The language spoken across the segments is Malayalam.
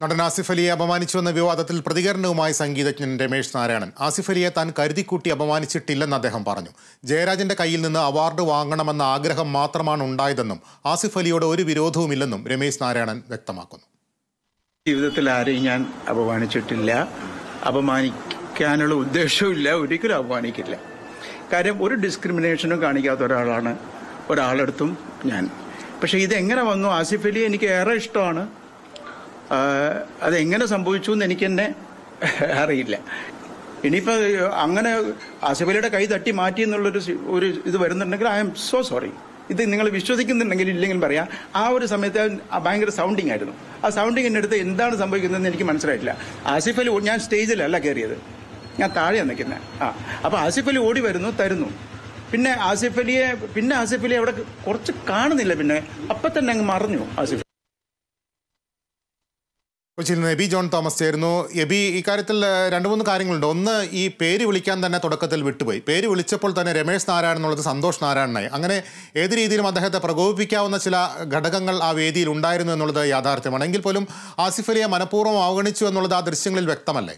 നടൻ ആസിഫ് അലിയെ അപമാനിച്ചുവെന്ന വിവാദത്തിൽ പ്രതികരണവുമായി സംഗീതജ്ഞൻ രമേശ് നാരായണൻ ആസിഫ് അലിയെ താൻ കരുതിക്കൂട്ടി അപമാനിച്ചിട്ടില്ലെന്ന് അദ്ദേഹം പറഞ്ഞു ജയരാജന്റെ കയ്യിൽ നിന്ന് അവാർഡ് വാങ്ങണമെന്ന ആഗ്രഹം മാത്രമാണ് ഉണ്ടായതെന്നും ആസിഫ് അലിയോട് ഒരു വിരോധവുമില്ലെന്നും രമേശ് നാരായണൻ വ്യക്തമാക്കുന്നു ജീവിതത്തിൽ ആരെയും ഞാൻ അപമാനിച്ചിട്ടില്ല അപമാനിക്കാനുള്ള ഉദ്ദേശവുമില്ല ഒരിക്കലും അപമാനിക്കില്ല കാര്യം ഒരു ഡിസ്ക്രിമിനേഷനും കാണിക്കാത്ത ഒരാളാണ് ഒരാളെടുത്തും ഞാൻ പക്ഷെ ഇതെങ്ങനെ വന്നു ആസിഫ് അലി എനിക്ക് ഏറെ ഇഷ്ടമാണ് ആ, അതെങ്ങനെ സംഭവിച്ചു എന്ന് എനിക്ക് തന്നെ അറിയില്ല ഇനിയിപ്പോൾ അങ്ങനെ ആസിഫ് അലിയുടെ കൈ തട്ടി മാറ്റി എന്നുള്ളൊരു സി- ഒരു ഇത് വരുന്നുണ്ടെങ്കിൽ ഐ എം സോ സോറി ഇത് നിങ്ങൾ വിശ്വസിക്കുന്നുണ്ടെങ്കിൽ ഇല്ലെങ്കിൽ പറയാം ആ ഒരു സമയത്ത് ആ ഭയങ്കര സൗണ്ടിങ് ആയിരുന്നു ആ സൗണ്ടിങ്ങിൻ്റെ അടുത്ത് എന്താണ് സംഭവിക്കുന്നതെന്ന് എനിക്ക് മനസ്സിലായിട്ടില്ല ആസിഫ് അലി ഓ- ഞാൻ സ്റ്റേജിലല്ല കയറിയത് ഞാൻ താഴെയാണ് നിൽക്കുന്നത് ആ അപ്പോൾ ആസിഫ് അലി ഓടി വരുന്നു തരുന്നു പിന്നെ ആസിഫ് അലിയെ പിന്നെ ആസിഫ് അലി അവിടെ കുറച്ച് കാണുന്നില്ല പിന്നെ അപ്പം തന്നെ അങ്ങ് മറഞ്ഞു ആസിഫ് കൊച്ചിയിൽ നിന്ന് എബി ജോൺ തോമസ് ചേരുന്നു എബി ഇക്കാര്യത്തിൽ ഏഹ്, രണ്ട് മൂന്ന് കാര്യങ്ങളുണ്ട് ഒന്ന് ഈ പേര് വിളിക്കാൻ തന്നെ തുടക്കത്തിൽ വിട്ടുപോയി പേര് വിളിച്ചപ്പോൾ തന്നെ രമേശ് നാരായണൻ എന്നുള്ളത് സന്തോഷ് നാരായണനായി അങ്ങനെ ഏത് രീതിയിലും അദ്ദേഹത്തെ പ്രകോപിപ്പിക്കാവുന്ന ചില ഘടകങ്ങൾ ആ വേദിയിൽ ഉണ്ടായിരുന്നു എന്നുള്ളത് യാഥാർത്ഥ്യമാണ് എങ്കിൽ പോലും ആസിഫ് അലിയെ മനഃപൂർവ്വം അവഗണിച്ചു എന്നുള്ളത് ആ ദൃശ്യങ്ങളിൽ വ്യക്തമല്ലേ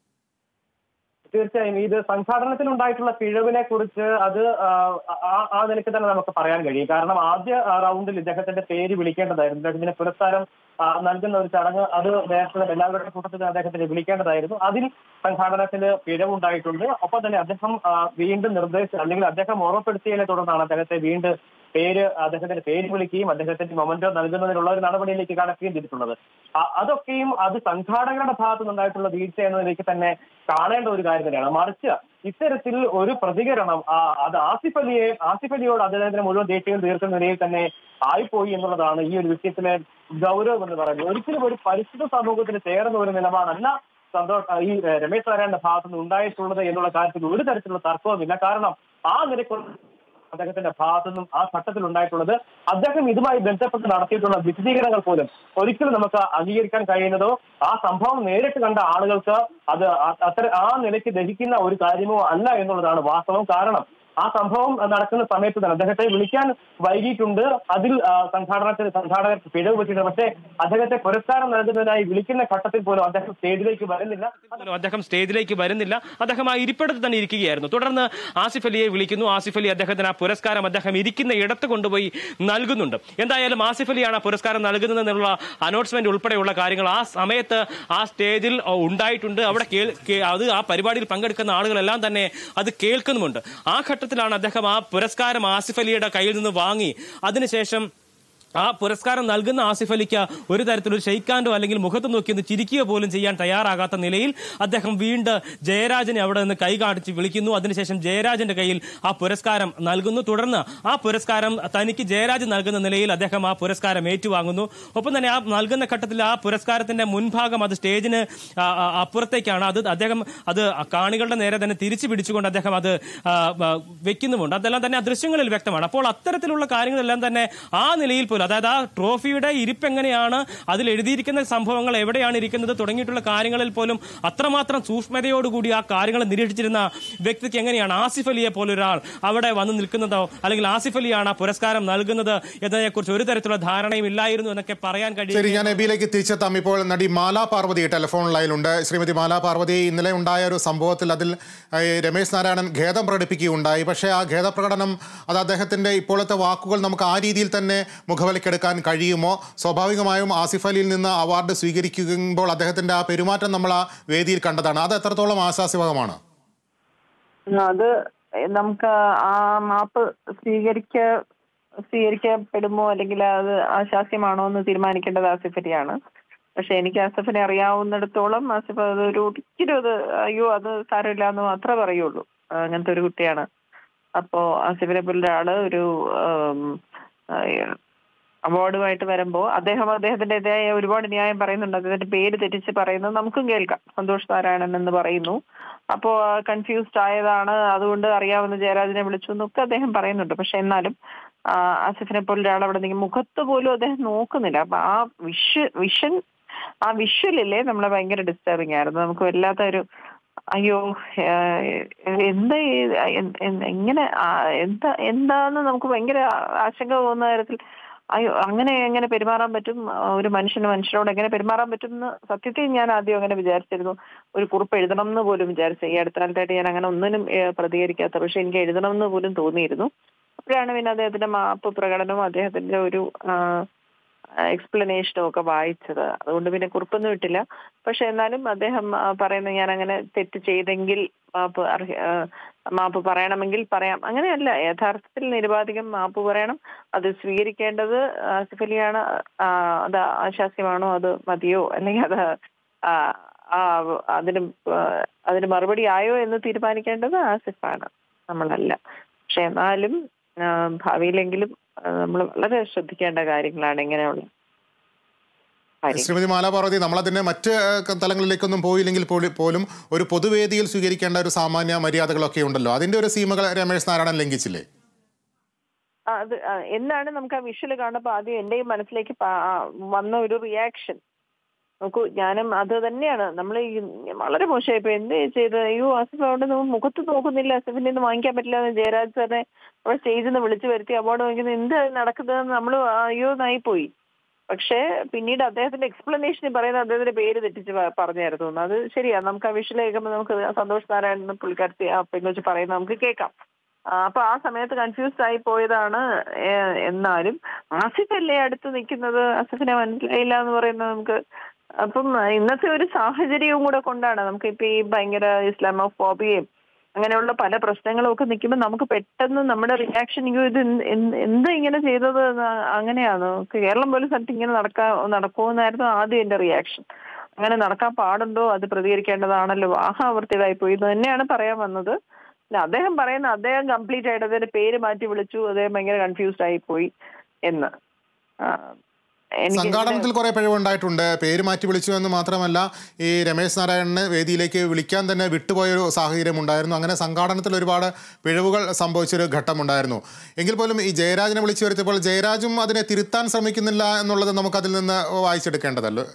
തീർച്ചയായും ഇത് സംഘാടനത്തിൽ ഉണ്ടായിട്ടുള്ള പിഴവിനെ കുറിച്ച് അത് ആ, ആ- ആ നിലയ്ക്ക് തന്നെ നമുക്ക് പറയാൻ കഴിയും കാരണം ആദ്യ ആ, റൗണ്ടിൽ ഇദ്ദേഹത്തിന്റെ പേര് വിളിക്കേണ്ടതായിരുന്നു ഇദ്ദേഹത്തിന് പുരസ്കാരം ആ, നൽകുന്ന ഒരു ചടങ്ങ് അത് നേരത്തെ തന്നെ എല്ലാവരുടെ കൂട്ടത്തിൽ അദ്ദേഹത്തിന് വിളിക്കേണ്ടതായിരുന്നു അതിൽ സംഘാടനത്തിന് പിഴവുണ്ടായിട്ടുണ്ട് ഒപ്പം തന്നെ അദ്ദേഹം ആ, വീണ്ടും നിർദ്ദേശം അല്ലെങ്കിൽ അദ്ദേഹം ഓർമ്മപ്പെടുത്തിയതിനെ തുടർന്നാണ് അദ്ദേഹത്തെ വീണ്ടും പേര് അദ്ദേഹത്തിന്റെ പേര് വിളിക്കുകയും അദ്ദേഹത്തിന്റെ മൊമെന്റോ നൽകുന്നതിനുള്ള ഒരു നടപടിയിലേക്ക് കടക്കുകയും ചെയ്തിട്ടുള്ളത് ആ- അതൊക്കെയും അത് സംഘാടകരുടെ ഭാഗത്തു നിന്നുണ്ടായിട്ടുള്ള വീഴ്ച എന്നതിലേക്ക് തന്നെ കാണേണ്ട ഒരു കാര്യം തന്നെയാണ് മറിച്ച് ഇത്തരത്തിൽ ഒരു പ്രതികരണം ആ, അത് ആസിഫ് അലിയെ ആസിഫ് അലിയോട് അദ്ദേഹത്തിന് മുഴുവൻ ദേഷ്യം തീർക്കുന്ന നിലയിൽ തന്നെ ആയിപ്പോയി എന്നുള്ളതാണ് ഈ ഒരു വിഷയത്തിലെ ഗൗരവം എന്ന് പറയുന്നത് ഒരിക്കലും ഒരു പരിസ്ഥിതി സമൂഹത്തിന് ചേർന്ന ഒരു നിലപാടല്ല സന്തോഷ് ഈ ഏഹ്, രമേശ് നാരായണന്റെ ഭാഗത്തു നിന്ന് ഉണ്ടായിട്ടുള്ളത് എന്നുള്ള കാര്യത്തിൽ ഒരു തരത്തിലുള്ള തർക്കവുമില്ല കാരണം ആ നിലയ്ക്കുള്ള അദ്ദേഹത്തിന്റെ ഭാഗത്തു നിന്നും ആ ഘട്ടത്തിൽ ഉണ്ടായിട്ടുള്ളത് അദ്ദേഹം ഇതുമായി ബന്ധപ്പെട്ട് നടത്തിയിട്ടുള്ള വിശദീകരണങ്ങൾ പോലും ഒരിക്കലും നമുക്ക് അംഗീകരിക്കാൻ കഴിയുന്നതോ ആ സംഭവം നേരിട്ട് കണ്ട ആളുകൾക്ക് അത് അ- അത്ര ആ നിലയ്ക്ക് ദഹിക്കുന്ന ഒരു കാര്യമോ അല്ല എന്നുള്ളതാണ് വാസ്തവം കാരണം ആ സംഭവം നടക്കുന്ന സമയത്ത് തന്നെ അദ്ദേഹത്തെ വിളിക്കാൻ വൈകിയിട്ടുണ്ട് അതിൽ ആ, സംഘാടനത്തിന് സംഘാടകർ പിഴവ് പറ്റിയിട്ടുണ്ട് പക്ഷേ അദ്ദേഹത്തെ പുരസ്കാരം നൽകുന്നതിനായി വിളിക്കുന്ന ഘട്ടത്തിൽ പോലും അദ്ദേഹം സ്റ്റേജിലേക്ക് വരുന്നില്ല പോലും അദ്ദേഹം സ്റ്റേജിലേക്ക് വരുന്നില്ല അദ്ദേഹം ആ ഇരിപ്പിടത്ത് തന്നെ ഇരിക്കുകയായിരുന്നു തുടർന്ന് ആസിഫ് അലിയെ വിളിക്കുന്നു ആസിഫ് അലി അദ്ദേഹത്തിന് ആ പുരസ്കാരം അദ്ദേഹം ഇരിക്കുന്ന ഇടത്ത് കൊണ്ടുപോയി നൽകുന്നുണ്ട് എന്തായാലും ആസിഫ് അലിയാണ് ആ പുരസ്കാരം നൽകുന്നത് എന്നുള്ള അനൗൺസ്മെന്റ് ഉൾപ്പെടെയുള്ള കാര്യങ്ങൾ ആ സമയത്ത് ആ സ്റ്റേജിൽ ആ, ഉണ്ടായിട്ടുണ്ട് അവിടെ കേൾ- കേ- അത് ആ പരിപാടിയിൽ പങ്കെടുക്കുന്ന ആളുകളെല്ലാം തന്നെ അത് കേൾക്കുന്നുമുണ്ട് ആ ഘട്ടത്തിലാണ് അദ്ദേഹം ആ പുരസ്കാരം ആസിഫ് അലിയുടെ കയ്യിൽ നിന്ന് വാങ്ങി അതിനുശേഷം ആ പുരസ്കാരം നൽകുന്ന ആസിഫ് അലിക്ക് ഒരു തരത്തിലൊരു ഷെയ്ക്കാൻഡോ അല്ലെങ്കിൽ മുഖത്ത് നോക്കി ഒന്ന് ചിരിക്കുക പോലും ചെയ്യാൻ തയ്യാറാകാത്ത നിലയിൽ അദ്ദേഹം വീണ്ടും ജയരാജനെ അവിടെ നിന്ന് കൈ കാണിച്ച് വിളിക്കുന്നു അതിനുശേഷം ജയരാജന്റെ കയ്യിൽ ആ പുരസ്കാരം നൽകുന്നു തുടർന്ന് ആ പുരസ്കാരം തനിക്ക് ജയരാജ് നൽകുന്ന നിലയിൽ അദ്ദേഹം ആ പുരസ്കാരം ഏറ്റുവാങ്ങുന്നു ഒപ്പം തന്നെ ആ നൽകുന്ന ഘട്ടത്തിൽ ആ പുരസ്കാരത്തിന്റെ മുൻഭാഗം അത് സ്റ്റേജിന് ആ, ആ, അപ്പുറത്തേക്കാണ് അത് അദ്ദേഹം അത് കാണികളുടെ നേരെ തന്നെ തിരിച്ചു പിടിച്ചുകൊണ്ട് അദ്ദേഹം അത് ആ, ആ, വെക്കുന്നുമുണ്ട് അതെല്ലാം തന്നെ ആ ദൃശ്യങ്ങളിൽ വ്യക്തമാണ് അപ്പോൾ അത്തരത്തിലുള്ള കാര്യങ്ങളെല്ലാം തന്നെ ആ നിലയിൽ പോലും അതായത് ആ ട്രോഫിയുടെ ഇരിപ്പ് എങ്ങനെയാണ് അതിൽ എഴുതിയിരിക്കുന്ന സംഭവങ്ങൾ എവിടെയാണ് ഇരിക്കുന്നത് തുടങ്ങിയിട്ടുള്ള കാര്യങ്ങളിൽ പോലും അത്രമാത്രം സൂക്ഷ്മതയോടുകൂടി ആ കാര്യങ്ങൾ നിരീക്ഷിച്ചിരുന്ന വ്യക്തിക്ക് എങ്ങനെയാണ് ആസിഫ് അലിയെ പോലൊരാൾ അവിടെ വന്ന് നിൽക്കുന്നതോ അല്ലെങ്കിൽ ആസിഫ് അലിയാണ് ആ പുരസ്കാരം നൽകുന്നത് എന്നതിനെക്കുറിച്ച് ഒരു തരത്തിലുള്ള ധാരണയും ഇല്ലായിരുന്നു എന്നൊക്കെ പറയാൻ ശരി കഴിയും ഞാൻ എബിയിലേക്ക് തിരിച്ചെത്താം ഇപ്പോൾ നടി മാലാ പാർവതി ടെലിഫോൺ ലൈനിലുണ്ട് ശ്രീമതി മാലാ പാർവതി ഇന്നലെ ഉണ്ടായ ഒരു സംഭവത്തിൽ അതിൽ ഏഹ്, രമേശ് നാരായണൻ ഖേദം പ്രകടിപ്പിക്കുകയുണ്ടായി പക്ഷേ ആ ഖേദപ്രകടനം അത് അദ്ദേഹത്തിന്റെ ഇപ്പോഴത്തെ വാക്കുകൾ നമുക്ക് ആ രീതിയിൽ തന്നെ മുഖവിലക്കെടുക്കാൻ കഴിയുമോ സ്വാഭാവികമായും ആസിഫ് അലിയിൽ നിന്ന് അവാർഡ് സ്വീകരിക്കുമ്പോൾ അദ്ദേഹത്തിന്റെ ആ പെരുമാറ്റം നമ്മൾ ആ വേദിയിൽ കണ്ടതാണ് അത് എത്രത്തോളം ആശാസ്യവകമാണ് അത് നമുക്ക് ആ മാപ്പ് സ്വീകരിക്ക സ്വീകരിക്കപ്പെടുമോ അല്ലെങ്കിൽ അത് ആശാസ്യമാണോ എന്ന് തീരുമാനിക്കേണ്ടത് ആസിഫലിയാണ് പക്ഷെ എനിക്ക് ആസിഫിനെ അറിയാവുന്നിടത്തോളം ആസിഫ് അത് ഒരു ഒരിക്കലും അത് അയ്യോ അത് സാരമില്ല എന്ന് മാത്രമേ പറയുള്ളൂ അങ്ങനത്തെ ഒരു കുട്ടിയാണ് അപ്പോ ആസിഫിനെ പോലുള്ള ആള് ഒരു ആം, ആ, അവാർഡുമായിട്ട് വരുമ്പോൾ അദ്ദേഹം അദ്ദേഹത്തിൻ്റെതായ ഒരുപാട് ന്യായം പറയുന്നുണ്ട് അദ്ദേഹത്തിന്റെ പേര് തെറ്റിച്ച് പറയുന്നത് നമുക്കും കേൾക്കാം സന്തോഷ് നാരായണൻ എന്ന് പറയുന്നു അപ്പോ കൺഫ്യൂസ്ഡ് ആയതാണ് അതുകൊണ്ട് അറിയാവുന്ന ജയരാജനെ വിളിച്ചു എന്നൊക്കെ അദ്ദേഹം പറയുന്നുണ്ട് പക്ഷെ എന്നാലും ആ, ആസിഫിനെ പോലെ ഒരാൾ അവിടെ നിങ്ങൾ മുഖത്ത് പോലും അദ്ദേഹം നോക്കുന്നില്ല അപ്പൊ ആ വിഷ വിഷൻ ആ വിഷ്വലില്ലേ നമ്മളെ ഭയങ്കര ഡിസ്റ്റർബിങ് ആയിരുന്നു നമുക്ക് വല്ലാത്ത ഒരു അയ്യോ ഏഹ്, എന്താ ഈ- എ- എ- എങ്ങനെ ആ, എന്താ എന്താന്ന് നമുക്ക് ഭയങ്കര ആശങ്ക തോന്നുന്ന തരത്തിൽ അയ്യോ അങ്ങനെ എങ്ങനെ പെരുമാറാൻ പറ്റും ആ, ഒരു മനുഷ്യന് മനുഷ്യരോട് എങ്ങനെ പെരുമാറാൻ പറ്റും എന്ന് സത്യത്തിൽ ഞാൻ ആദ്യം അങ്ങനെ വിചാരിച്ചിരുന്നു ഒരു കുറിപ്പ് എഴുതണം എന്ന് പോലും വിചാരിച്ചു ഈ അടുത്ത കാലത്തായിട്ട് ഞാൻ അങ്ങനെ ഒന്നിനും ഏ, പ്രതികരിക്കാത്ത പക്ഷെ എനിക്ക് എഴുതണം എന്ന് പോലും തോന്നിയിരുന്നു അപ്പോഴാണ് പിന്നെ അദ്ദേഹത്തിന്റെ മാപ്പ് പ്രകടനവും അദ്ദേഹത്തിന്റെ ഒരു എക്സ്പ്ലനേഷനും ഒക്കെ വായിച്ചത് അതുകൊണ്ട് പിന്നെ കുറിപ്പൊന്നും ഇട്ടില്ല പക്ഷെ എന്നാലും അദ്ദേഹം ആ, പറയുന്ന ഞാൻ അങ്ങനെ തെറ്റ് ചെയ്തെങ്കിൽ മാപ്പ് അർഹ- ആ, മാപ്പ് പറയണമെങ്കിൽ പറയാം അങ്ങനെയല്ല യഥാർത്ഥത്തിൽ നിരുപാധികം മാപ്പ് പറയണം അത് സ്വീകരിക്കേണ്ടത് ആസിഫ് അലിയാണ് ആ, അത് ആശാസ്യമാണോ അത് മതിയോ അല്ലെങ്കിൽ അത് ആ, ആ, അതിന് ആ, അതിന് മറുപടി ആയോ എന്ന് തീരുമാനിക്കേണ്ടത് ആസിഫാണ് നമ്മളല്ല പക്ഷെ എന്നാലും ആ, ഭാവിയിലെങ്കിലും നമ്മൾ വളരെ ശ്രദ്ധിക്കേണ്ട കാര്യങ്ങളാണ് ഇങ്ങനെയുള്ള കാര്യം ശ്രീമതി മാല പാർവതി നമ്മളതിന്റെ മറ്റ് ഏഹ്, തലങ്ങളിലേക്കൊന്നും പോയില്ലെങ്കിൽ പോലും- പോലും ഒരു പൊതുവേദിയിൽ സ്വീകരിക്കേണ്ട ഒരു സാമാന്യ മര്യാദകളൊക്കെ ഉണ്ടല്ലോ അതിന്റെ ഒരു സീമകൾ രമേശ് നാരായണൻ ലംഘിച്ചില്ലേ ആ, അത് ആ, എന്താണ് നമുക്ക് ആ വിഷ്വൽ കാണുമ്പോൾ ആദ്യം എന്റെയും മനസ്സിലേക്ക് പ- ആ, വന്ന ഒരു റിയാക്ഷൻ നോക്കൂ ഞാനും അത് തന്നെയാണ് നമ്മൾ വളരെ മോശമായി ഇപ്പൊ എന്ത് ചെയ്ത് അയ്യോ ആസിഫ് അവിടെ നിന്ന് മുഖത്ത് നോക്കുന്നില്ല ആസിഫിന്റെ നിന്ന് വാങ്ങിക്കാൻ പറ്റില്ല എന്ന് ജയരാജ് സാറിനെ അവിടെ സ്റ്റേജിൽ നിന്ന് വിളിച്ചു വരുത്തി അവാർഡ് വാങ്ങിക്കുന്നത് എന്ത് നടക്കുന്നതെന്ന് നമ്മൾ അയ്യോ നായിപ്പോയി പക്ഷേ പിന്നീട് അദ്ദേഹത്തിന്റെ എക്സ്പ്ലനേഷനിൽ പറയുന്ന അദ്ദേഹത്തിന്റെ പേര് തെറ്റിച്ച് പ- പറഞ്ഞായിരുന്നു എന്ന്. അത് ശരിയാ നമുക്ക് ആ വിഷ്വൽ കേൾക്കുമ്പോൾ നമുക്ക് സന്തോഷ് നാരായണൻ എന്ന് പുള്ളിക്കാരത്തി ആ പെങ്കൊച്ച് പറയുന്നത് നമുക്ക് കേൾക്കാം ആ, അപ്പൊ ആ സമയത്ത് കൺഫ്യൂസ്ഡ് ആയി പോയതാണ് ഏ- എന്നാലും ആസിഫ് അല്ലേ അടുത്ത് നിൽക്കുന്നത് ആസിഫിനെ മനസ്സിലായില്ല എന്ന് പറയുന്നത് നമുക്ക് അപ്പം ഇന്നത്തെ ഒരു സാഹചര്യവും കൂടെ കൊണ്ടാണ് നമുക്ക് ഇപ്പൊ ഈ ഭയങ്കര ഇസ്ലാമോഫോബിയയും അങ്ങനെയുള്ള പല പ്രശ്നങ്ങളും ഒക്കെ നിൽക്കുമ്പോൾ നമുക്ക് പെട്ടെന്ന് നമ്മുടെ റിയാക്ഷൻ അയ്യോ ഇത് എന്ത് എന്ത് എന്താ ഇങ്ങനെ ചെയ്തത് എന്ന് അങ്ങനെയാണ് കേരളം പോലും സ്ഥലത്ത് ഇങ്ങനെ നടക്കാ നടക്കുമെന്നായിരുന്നു ആദ്യം എന്റെ റിയാക്ഷൻ അങ്ങനെ നടക്കാൻ പാടുണ്ടോ അത് പ്രതികരിക്കേണ്ടതാണല്ലോ ആഹാവർത്തിയതായി പോയി എന്ന് തന്നെയാണ് പറയാൻ വന്നത് പിന്നെ അദ്ദേഹം പറയുന്ന അദ്ദേഹം കംപ്ലീറ്റ് ആയിട്ട് അതിന്റെ പേര് മാറ്റി വിളിച്ചു അദ്ദേഹം ഭയങ്കര കൺഫ്യൂസ്ഡ് ആയി പോയി എന്ന് ആ, എനിക്ക് സംഘാടനത്തിൽ കുറെ പിഴവുണ്ടായിട്ടുണ്ട് പേര് മാറ്റി വിളിച്ചു എന്ന് മാത്രമല്ല ഈ രമേശ് നാരായണനെ വേദിയിലേക്ക് വിളിക്കാൻ തന്നെ വിട്ടുപോയൊരു സാഹചര്യം ഉണ്ടായിരുന്നു അങ്ങനെ സംഘാടനത്തിൽ ഒരുപാട് പിഴവുകൾ സംഭവിച്ചൊരു ഘട്ടമുണ്ടായിരുന്നു എങ്കിൽ പോലും ഈ ജയരാജിനെ വിളിച്ചു വരുത്തിയപ്പോൾ ജയരാജും അതിനെ തിരുത്താൻ ശ്രമിക്കുന്നില്ല എന്നുള്ളത് നമുക്കതിൽ നിന്ന് വായിച്ചെടുക്കേണ്ടതല്ലോ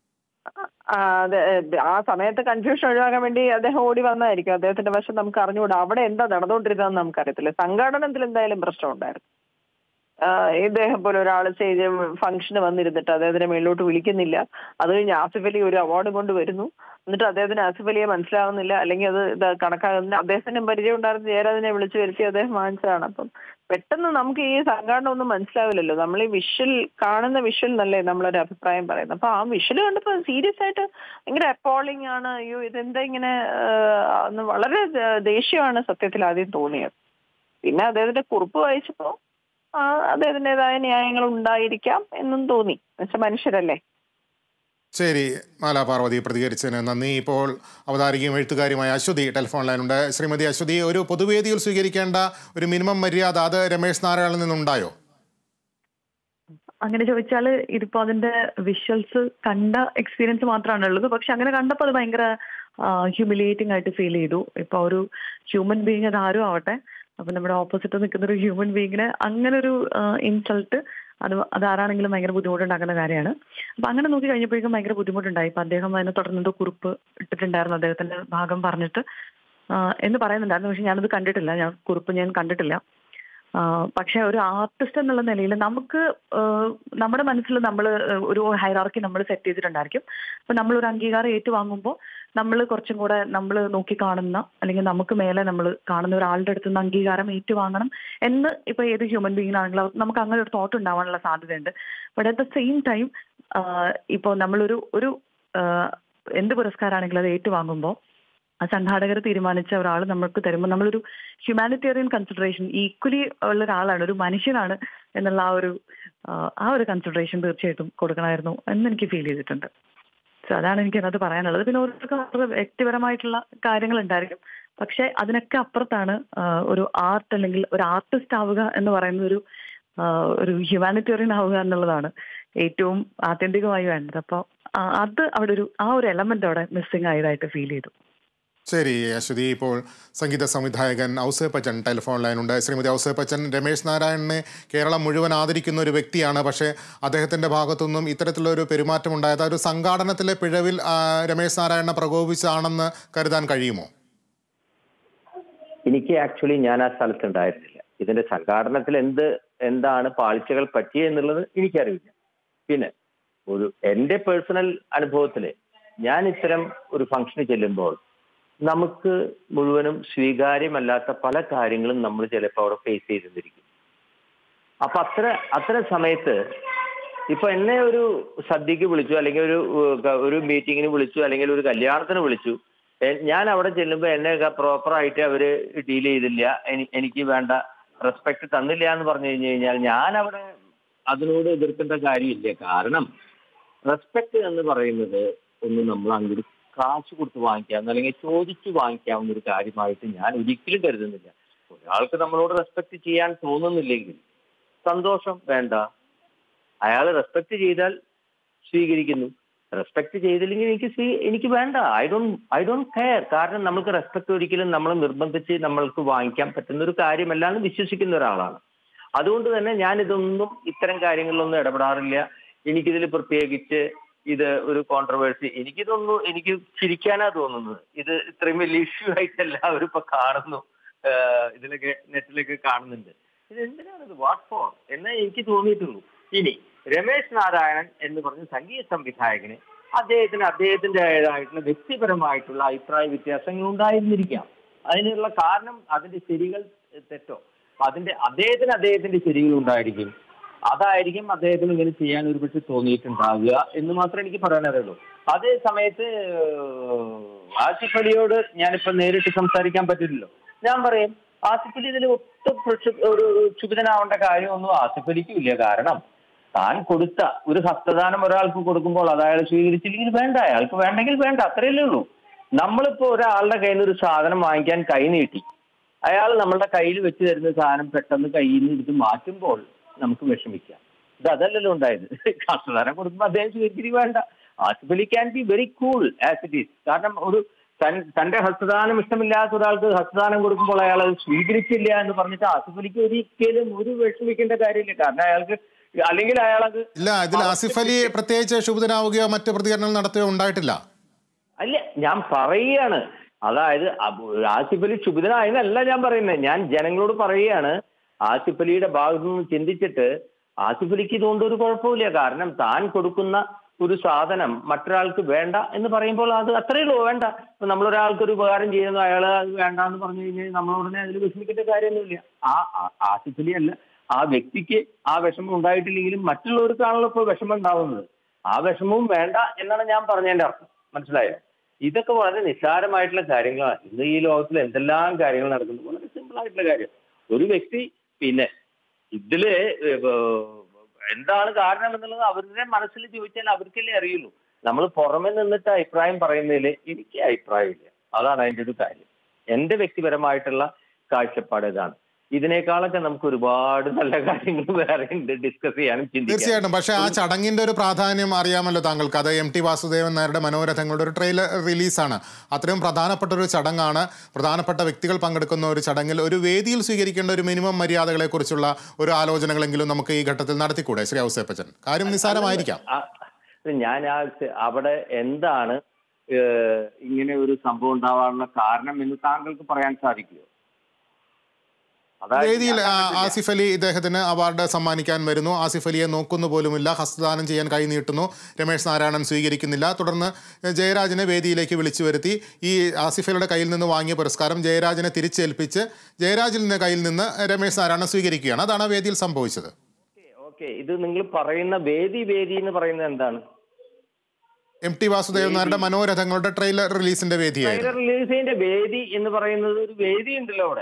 ആ, അതെ ആ സമയത്ത് കൺഫ്യൂഷൻ ഒഴിവാക്കാൻ വേണ്ടി അദ്ദേഹം ഓടി വന്നതായിരിക്കും അദ്ദേഹത്തിന്റെ വശം നമുക്ക് അറിഞ്ഞുകൂടാ അവിടെ എന്താ നടന്നുകൊണ്ടിരുന്നതെന്ന് നമുക്കറിയത്തില്ല സംഘാടനത്തിൽ എന്തായാലും പ്രശ്നം ഉണ്ടായിരുന്നു ആ, ഇദ്ദേഹം പോലെ ഒരാൾ സ്റ്റേജ് ഫംഗ്ഷന് വന്നിരുന്നിട്ട് അദ്ദേഹത്തിനെ മേളിലോട്ട് വിളിക്കുന്നില്ല അത് കഴിഞ്ഞ് ആസിഫ് അലി ഒരു അവാർഡ് കൊണ്ട് വരുന്നു എന്നിട്ട് അദ്ദേഹത്തിന് ആസിഫ് അലിയെ മനസ്സിലാവുന്നില്ല അല്ലെങ്കിൽ അത് ഇത് കണക്കാകുന്നില്ല അദ്ദേഹത്തിന് പരിചയം ഉണ്ടായിരുന്ന ജയരാജനെ വിളിച്ചു വരുത്തി അദ്ദേഹം വാങ്ങിച്ചതാണ് അപ്പം പെട്ടെന്ന് നമുക്ക് ഈ സംഘാടനം ഒന്നും മനസ്സിലാവില്ലല്ലോ നമ്മൾ ഈ വിഷ്വൽ കാണുന്ന വിഷ്വൽ എന്നല്ലേ നമ്മളൊരു അഭിപ്രായം പറയുന്നത് അപ്പൊ ആ വിഷ്വൽ കണ്ടപ്പോ സീരിയസ് ആയിട്ട് ഭയങ്കര അപ്പോളിംഗ് ആണ് അയ്യോ ഇതെന്താ ഇങ്ങനെ ആ, എന്ന് വളരെ ദേ- ദേഷ്യമാണ് സത്യത്തിൽ ആദ്യം തോന്നിയത് പിന്നെ അദ്ദേഹത്തിന്റെ കുറിപ്പ് വായിച്ചപ്പോ ആ, അദ്ദേഹത്തിൻ്റെതായ ന്യായങ്ങൾ ഉണ്ടായിരിക്കാം എന്നും തോന്നി എന്നുവെച്ചാൽ മനുഷ്യരല്ലേ ശരി മാലാ പാർവതി പ്രതികരിച്ചതിന് നന്ദി ഇപ്പോൾ അവതാരികയും എഴുത്തുകാരിയുമായ അശ്വതി ടെലിഫോൺ ലൈനുണ്ട് ശ്രീമതി അശ്വതി ഒരു പൊതുവേദിയിൽ സ്വീകരിക്കേണ്ട ഒരു മിനിമം മര്യാദ അത് രമേശ് നാരായണനിൽ നിന്നുണ്ടായോ അങ്ങനെ ചോദിച്ചാൽ ഇതിപ്പോ അതിന്റെ വിഷ്വൽസ് കണ്ട എക്സ്പീരിയൻസ് മാത്രമാണ് ഉള്ളത് പക്ഷെ അങ്ങനെ കണ്ടപ്പോൾ അത് ഭയങ്കര ഹ്യൂമിലിയേറ്റിംഗ് ആയിട്ട് ഫീൽ ചെയ്തു ഇപ്പൊ ഒരു ഹ്യൂമൻ ബീങ് അത് ആരും ആവട്ടെ അപ്പൊ നമ്മുടെ ഓപ്പോസിറ്റ് നിൽക്കുന്ന ഒരു ഹ്യൂമൻ ബീങ്ങിന് അങ്ങനെ ഒരു ഇൻസൾട്ട് അത് അത് ആരാണെങ്കിലും ഭയങ്കര ബുദ്ധിമുട്ടുണ്ടാക്കുന്ന കാര്യമാണ് അപ്പൊ അങ്ങനെ നോക്കി കഴിഞ്ഞപ്പോഴേക്കും ഭയങ്കര ബുദ്ധിമുട്ടുണ്ടായി ഇപ്പൊ അദ്ദേഹം അതിനെ തുടർന്നെന്തോ കുറിപ്പ് ഇട്ടിട്ടുണ്ടായിരുന്നു അദ്ദേഹത്തിന്റെ ഭാഗം പറഞ്ഞിട്ട് ആ, എന്ന് പറയുന്നുണ്ടായിരുന്നു പക്ഷെ ഞാനത് കണ്ടിട്ടില്ല ഞാൻ കുറിപ്പ് ഞാൻ കണ്ടിട്ടില്ല ആ, പക്ഷെ ഒരു ആർട്ടിസ്റ്റ് എന്നുള്ള നിലയിൽ നമുക്ക് ആ, നമ്മുടെ മനസ്സിൽ നമ്മൾ ഒരു ഹൈറാർക്കി നമ്മൾ സെറ്റ് ചെയ്തിട്ടുണ്ടായിരിക്കും അപ്പൊ നമ്മൾ ഒരു അംഗീകാരം ഏറ്റുവാങ്ങുമ്പോൾ നമ്മൾ കുറച്ചും കൂടെ നമ്മൾ നോക്കി കാണുന്ന അല്ലെങ്കിൽ നമുക്ക് മേലെ നമ്മൾ കാണുന്ന ഒരാളുടെ അടുത്ത് നിന്ന് അംഗീകാരം ഏറ്റുവാങ്ങണം എന്ന് ഇപ്പൊ ഏത് ഹ്യൂമൻ ബീങ്ങിനാണെങ്കിലും നമുക്ക് അങ്ങനെ ഒരു തോട്ട് ഉണ്ടാവാനുള്ള സാധ്യതയുണ്ട് but at the same time ഇപ്പോൾ നമ്മളൊരു ഒരു ആ, എന്ത് പുരസ്കാരമാണെങ്കിലും അത് ഏറ്റുവാങ്ങുമ്പോൾ ആ സംഘാടകർ തീരുമാനിച്ച ഒരാൾ നമുക്ക് തരുമ്പോൾ നമ്മളൊരു ഹ്യൂമാനിറ്റേറിയൻ കൺസിഡറേഷൻ ഈക്വലി ഉള്ള ഒരാളാണ് ഒരു മനുഷ്യനാണ് എന്നുള്ള ആ ഒരു ആ, ആ ഒരു കൺസിഡറേഷൻ തീർച്ചയായിട്ടും കൊടുക്കണമായിരുന്നു എന്ന് എനിക്ക് ഫീൽ ചെയ്തിട്ടുണ്ട് സോ അതാണ് എനിക്ക് അതിനകത്ത് പറയാനുള്ളത് പിന്നെ ഓരോരുത്തർക്കും അവരുടെ വ്യക്തിപരമായിട്ടുള്ള കാര്യങ്ങൾ ഉണ്ടായിരിക്കും പക്ഷെ അതിനൊക്കെ അപ്പുറത്താണ് ആ, ഒരു ആർട്ട് അല്ലെങ്കിൽ ഒരു ആർട്ടിസ്റ്റ് ആവുക എന്ന് പറയുന്നത് ഒരു ആ, ഒരു ഹ്യൂമാനിറ്റേറിയൻ ആവുക എന്നുള്ളതാണ് ഏറ്റവും ആത്യന്തികമായി വേണ്ടത് അപ്പോൾ അത് അവിടെ ഒരു ആ ഒരു എലമെന്റ് അവിടെ മിസ്സിംഗ് ആയതായിട്ട് ഫീൽ ചെയ്തു ശരി അശ്വതി ഇപ്പോൾ സംഗീത സംവിധായകൻ ഔസേപ്പച്ചൻ ടെലിഫോൺ ലൈനുണ്ട് ശ്രീമതി ഔസേപ്പച്ചൻ രമേശ് നാരായണനെ കേരളം മുഴുവൻ ആദരിക്കുന്ന ഒരു വ്യക്തിയാണ് പക്ഷേ അദ്ദേഹത്തിൻ്റെ ഭാഗത്തുനിന്നും ഇത്തരത്തിലൊരു പെരുമാറ്റം ഉണ്ടായത് ആ ഒരു സംഘാടനത്തിലെ പിഴവിൽ ആ, രമേശ് നാരായണനെ പ്രകോപിച്ചാണെന്ന് കരുതാൻ കഴിയുമോ എനിക്ക് ആക്ച്വലി ഞാൻ ആ സ്ഥലത്തുണ്ടായിരുന്നില്ല ഇതിന്റെ സംഘാടനത്തിൽ എന്ത് എന്താണ് പാളിച്ചകൾ പറ്റിയെന്നുള്ളത് എനിക്കറിയില്ല പിന്നെ ഒരു എന്റെ പേഴ്സണൽ അനുഭവത്തില് ഞാൻ ഇത്തരം ഒരു ഫംഗ്ഷന് ചെല്ലുമ്പോൾ നമുക്ക് മുഴുവനും സ്വീകാര്യമല്ലാത്ത പല കാര്യങ്ങളും നമ്മൾ ചിലപ്പോൾ അവിടെ ഫേസ് ചെയ്തിരിക്കും അപ്പൊ അത്ര അത്തരം സമയത്ത് ഇപ്പൊ എന്നെ ഒരു സദ്യക്ക് വിളിച്ചു അല്ലെങ്കിൽ ഒരു ഏഹ്, ഒരു മീറ്റിങ്ങിന് വിളിച്ചു അല്ലെങ്കിൽ ഒരു കല്യാണത്തിന് വിളിച്ചു എ- ഞാൻ അവിടെ ചെല്ലുമ്പോൾ എന്നെ പ്രോപ്പർ ആയിട്ട് അവര് ഡീൽ ചെയ്തില്ല എനി- എനിക്ക് വേണ്ട റെസ്പെക്ട് തന്നില്ല എന്ന് പറഞ്ഞു കഴിഞ്ഞു കഴിഞ്ഞാൽ ഞാൻ അവിടെ അതിനോട് എതിർക്കേണ്ട കാര്യമില്ല കാരണം റെസ്പെക്ട് എന്ന് പറയുന്നത് ഒന്ന് നമ്മൾ അങ്ങോട്ട് കാശ് കൊടുത്ത് വാങ്ങിക്കാവുന്ന അല്ലെങ്കിൽ ചോദിച്ചു വാങ്ങിക്കാവുന്ന ഒരു കാര്യമായിട്ട് ഞാൻ ഒരിക്കലും കരുതുന്നില്ല ഒരാൾക്ക് നമ്മളോട് റെസ്പെക്ട് ചെയ്യാൻ തോന്നുന്നില്ലെങ്കിൽ സന്തോഷം വേണ്ട അയാൾ റെസ്പെക്ട് ചെയ്താൽ സ്വീകരിക്കുന്നു റെസ്പെക്ട് ചെയ്തില്ലെങ്കിൽ എനിക്ക് സ്വീ എനിക്ക് വേണ്ട I don't I don't care കാരണം നമുക്ക് റെസ്പെക്ട് ഒരിക്കലും നമ്മൾ നിർബന്ധിച്ച് നമ്മൾക്ക് വാങ്ങിക്കാൻ പറ്റുന്ന ഒരു കാര്യമല്ല എന്ന് വിശ്വസിക്കുന്ന ഒരാളാണ് അതുകൊണ്ട് തന്നെ ഞാൻ ഇതൊന്നും ഇത്തരം കാര്യങ്ങളിലൊന്നും ഇടപെടാറില്ല എനിക്കിതിൽ പ്രത്യേകിച്ച് ഇത് ഒരു കോൺട്രവേഴ്സി എനിക്കിതൊന്നും എനിക്ക് ചിരിക്കാനാ തോന്നുന്നത് ഇത് ഇത്രയും വലിയ ഇഷ്യൂ ആയിട്ട് എല്ലാവരും ഇപ്പൊ കാണുന്നു ആഹ് ഇതിലൊക്കെ നെറ്റിലൊക്കെ കാണുന്നുണ്ട് ഇത് എന്തിനാണ് ഇത് വാട്ട് ഫോർ എന്നേ എനിക്ക് തോന്നിയിട്ടുള്ളൂ ഇനി രമേശ് നാരായണൻ എന്ന് പറഞ്ഞ സംഗീത സംവിധായകന് അദ്ദേഹത്തിന് അദ്ദേഹത്തിൻ്റെതായിട്ടുള്ള വ്യക്തിപരമായിട്ടുള്ള അഭിപ്രായ വ്യത്യാസങ്ങൾ ഉണ്ടായിരുന്നിരിക്കാം അതിനുള്ള കാരണം അതിന്റെ ശരികൾ തെറ്റോ അപ്പൊ അതിന്റെ അദ്ദേഹത്തിന് അദ്ദേഹത്തിന്റെ ശരികൾ ഉണ്ടായിരിക്കും അതായിരിക്കും അദ്ദേഹത്തിന് ഇങ്ങനെ ചെയ്യാൻ ഒരുപക്ഷെ തോന്നിയിട്ടുണ്ടാവുക എന്ന് മാത്രമേ എനിക്ക് പറയാനറിയുള്ളൂ അതേ സമയത്ത് ഏഹ്, ആസിഫ് അലിയോട് ഞാനിപ്പോ നേരിട്ട് സംസാരിക്കാൻ പറ്റില്ലല്ലോ ഞാൻ പറയും ആസിഫ് അലി ഇതിൽ ഒട്ടും പ്രക്ഷു- ഒരു ക്ഷുഭിതനാവേണ്ട കാര്യമൊന്നും ആസിഫ് അലിക്കും ഇല്ല കാരണം താൻ കൊടുത്ത ഒരു ഹസ്തദാനം ഒരാൾക്ക് കൊടുക്കുമ്പോൾ അത് അയാൾ സ്വീകരിച്ചില്ലെങ്കിൽ വേണ്ട അയാൾക്ക് വേണ്ടെങ്കിൽ വേണ്ട അത്രയല്ലേ ഉള്ളൂ നമ്മളിപ്പോ ഒരാളുടെ കയ്യിൽ നിന്ന് ഒരു സാധനം വാങ്ങിക്കാൻ കൈ നീട്ടി അയാൾ നമ്മളുടെ കയ്യിൽ വെച്ച് തരുന്ന സാധനം പെട്ടെന്ന് കയ്യിൽ നിന്ന് എടുത്ത് മാറ്റുമ്പോൾ നമുക്ക് വിഷമിക്കാം ഇത് അതല്ലല്ലോ ഉണ്ടായത് ഹസ്തദാനം കൊടുക്കുമ്പോൾ അദ്ദേഹം സ്വീകരിച്ചിട്ട് വേണ്ട Asif Ali can be very cool as it is കാരണം ഒരു തൻ- തന്റെ ഹസ്തദാനം ഇഷ്ടമില്ലാത്ത ഒരാൾക്ക് ഹസ്തദാനം കൊടുക്കുമ്പോൾ അയാൾ അത് സ്വീകരിച്ചില്ല എന്ന് പറഞ്ഞിട്ട് ആസിഫ് അലിക്ക് ഒരിക്കലും ഒരു വിഷമിക്കേണ്ട കാര്യമില്ല കാരണം അയാൾക്ക് അല്ലെങ്കിൽ അയാളത് ഇല്ല ഇതിൽ ആസിഫ് അലി പ്രത്യേകിച്ച് ക്ഷുഭിതനാവുകയോ മറ്റ് പ്രതികരണങ്ങൾ നടത്തുകയോ ഉണ്ടായിട്ടില്ല അല്ല ഞാൻ പറയുകയാണ് അതായത് അബ് ആസിഫ് അലി ക്ഷുഭിതനായെന്നല്ല ഞാൻ പറയുന്നത് ഞാൻ ജനങ്ങളോട് പറയുകയാണ് ആസിഫ് അലിയുടെ ഭാഗത്തു നിന്ന് ചിന്തിച്ചിട്ട് ആസിഫ് അലിക്ക് ഇതുകൊണ്ട് ഒരു കുഴപ്പമില്ല കാരണം താൻ കൊടുക്കുന്ന ഒരു സാധനം മറ്റൊരാൾക്ക് വേണ്ട എന്ന് പറയുമ്പോൾ അത് അത്രയേ ഉള്ളൂ വേണ്ട ഇപ്പൊ നമ്മൾ ഒരാൾക്ക് ഒരു ഉപകാരം ചെയ്യുന്നു അയാൾ അത് വേണ്ട എന്ന് പറഞ്ഞു കഴിഞ്ഞാൽ നമ്മളുടനെ അതിൽ വിഷമിക്കേണ്ട കാര്യമൊന്നുമില്ല ആ ആ- ആസിഫ് അലി അല്ല ആ വ്യക്തിക്ക് ആ വിഷമം ഉണ്ടായിട്ടില്ലെങ്കിലും മറ്റുള്ളവർക്കാണല്ലോ ഇപ്പോൾ വിഷമം ഉണ്ടാവുന്നത് ആ വിഷമവും വേണ്ട എന്നാണ് ഞാൻ പറഞ്ഞതിന്റെ അർത്ഥം മനസ്സിലായോ ഇതൊക്കെ വളരെ നിസ്സാരമായിട്ടുള്ള കാര്യങ്ങളാണ് ഇന്ന് ഈ ലോകത്തിൽ എന്തെല്ലാം കാര്യങ്ങൾ നടക്കുന്നു വളരെ സിമ്പിൾ ആയിട്ടുള്ള കാര്യം ഒരു വ്യക്തി പിന്നെ ഇതില് ഏഹ്, എന്താണ് കാരണം എന്നുള്ളത് അവരുടെ മനസ്സിൽ ചോദിച്ചാൽ അവർക്കല്ലേ അറിയുള്ളൂ നമ്മൾ പുറമെ നിന്നിട്ട് അഭിപ്രായം പറയുന്നതിൽ എനിക്ക് അഭിപ്രായമില്ല അതാണ് അതിന്റെ ഒരു കാര്യം എന്റെ വ്യക്തിപരമായിട്ടുള്ള കാഴ്ചപ്പാട് ഇതാണ് ഇതിനേക്കാളൊക്കെ നമുക്ക് ഒരുപാട് നല്ല കാര്യങ്ങൾ വേറെ ഉണ്ട് ഡിസ്കസ് ചെയ്യാനും ചിന്തിക്കാനും തീർച്ചയായിട്ടും പക്ഷേ ആ ചടങ്ങിന്റെ ഒരു പ്രാധാന്യം അറിയാമല്ലോ താങ്കൾക്ക് അത് എം ടി വാസുദേവൻ നായരുടെ മനോരഥങ്ങളുടെ ഒരു ട്രെയിലർ റിലീസാണ് അത്രയും പ്രധാനപ്പെട്ട ഒരു ചടങ്ങാണ് പ്രധാനപ്പെട്ട വ്യക്തികൾ പങ്കെടുക്കുന്ന ഒരു ചടങ്ങിൽ ഒരു വേദിയിൽ സ്വീകരിക്കേണ്ട ഒരു മിനിമം മര്യാദകളെ കുറിച്ചുള്ള ഒരു ആലോചനകളെങ്കിലും നമുക്ക് ഈ ഘട്ടത്തിൽ നടത്തിക്കൂടെ ശ്രീ ഔസേപ്പച്ചൻ കാര്യം നിസ്സാരമായിരിക്കാം ആ, ഞാൻ ആ ചെ- അവിടെ എന്താണ് ഏഹ്, ഇങ്ങനെ ഒരു സംഭവം ഉണ്ടാവാനുള്ള കാരണം എന്ന് താങ്കൾക്ക് പറയാൻ സാധിക്കുമോ അതായത് വേദിയിൽ ഞാൻ ആ, കണ്ടിട്ടില്ല. ആസിഫ് അലി ഇദ്ദേഹത്തിന് അവാർഡ് സമ്മാനിക്കാൻ വരുന്നു ആസിഫ് അലിയെ നോക്കുന്നു പോലുമില്ല ഹസ്തദാനം ചെയ്യാൻ കൈ നീട്ടുന്നു രമേശ് നാരായണൻ സ്വീകരിക്കുന്നില്ല തുടർന്ന് ജയരാജനെ വേദിയിലേക്ക് വിളിച്ചു വരുത്തി ഈ ആസിഫ് അലിയുടെ കയ്യിൽ നിന്ന് വാങ്ങിയ പുരസ്കാരം ജയരാജനെ തിരിച്ചേൽപ്പിച്ച് ജയരാജിന്റെ കയ്യിൽ നിന്ന് രമേശ് നാരായണൻ സ്വീകരിക്കുകയാണ് അതാണ് ആ വേദിയിൽ സംഭവിച്ചത് ഓക്കെ ഇത് നിങ്ങൾ പറയുന്ന വേദി വേദി എന്ന് പറയുന്നത് എന്താണ് എം ടി വാസുദേവൻ നായരുടെ മനോരഥങ്ങളുടെ ട്രെയിലർ റിലീസിന്റെ വേദിയായിരുന്നു ട്രെയിലർ റിലീസിന്റെ വേദി എന്ന് പറയുന്നത് ഒരു വേദി ഉണ്ടല്ലോ അവിടെ